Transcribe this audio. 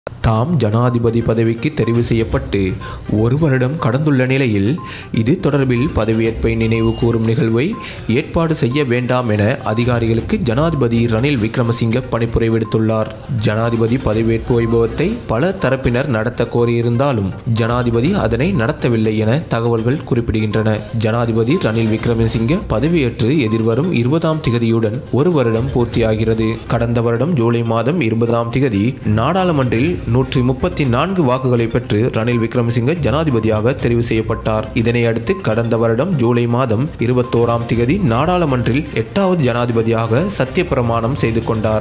தாம் ஜனாதிபதி பதவிக்கு தெரிவு செய்யப்பட்டு ஒரு வருடம் கடந்துள்ள நிலையில் இது தொடர்பில் பதவியேற்பை நினைவு கூறும் நிகழ்வை ஏற்பாடு செய்ய வேண்டாம் என அதிகாரிகளுக்கு ஜனாதிபதி ரணில் விக்ரமசிங்க பணிப்புரை விடுத்துள்ளார் ஜனாதிபதி பதவியேற்பு வைபவத்தை பல தரப்பினர் நடத்த கோரியிருந்தாலும் ஜனாதிபதி அதனை நடத்தவில்லை என தகவல்கள் குறிப்பிடுகின்றன ஜனாதிபதி ரணில் விக்ரமசிங்க பதவியேற்று எதிர்வரும் இருபதாம் திகதியுடன் ஒரு வருடம் பூர்த்தியாகிறது கடந்த வருடம் ஜூலை மாதம் இருபதாம் திகதி நாடாளுமன்றில் நூற்றி முப்பத்தி நான்கு வாக்குகளை பெற்று ரணில் விக்ரமசிங்க ஜனாதிபதியாக தெரிவு செய்யப்பட்டார் இதனை அடுத்து கடந்த வருடம் ஜூலை மாதம் இருபத்தோராம் திகதி நாடாளுமன்றில் எட்டாவது ஜனாதிபதியாக சத்தியப்பிரமாணம் செய்து கொண்டார்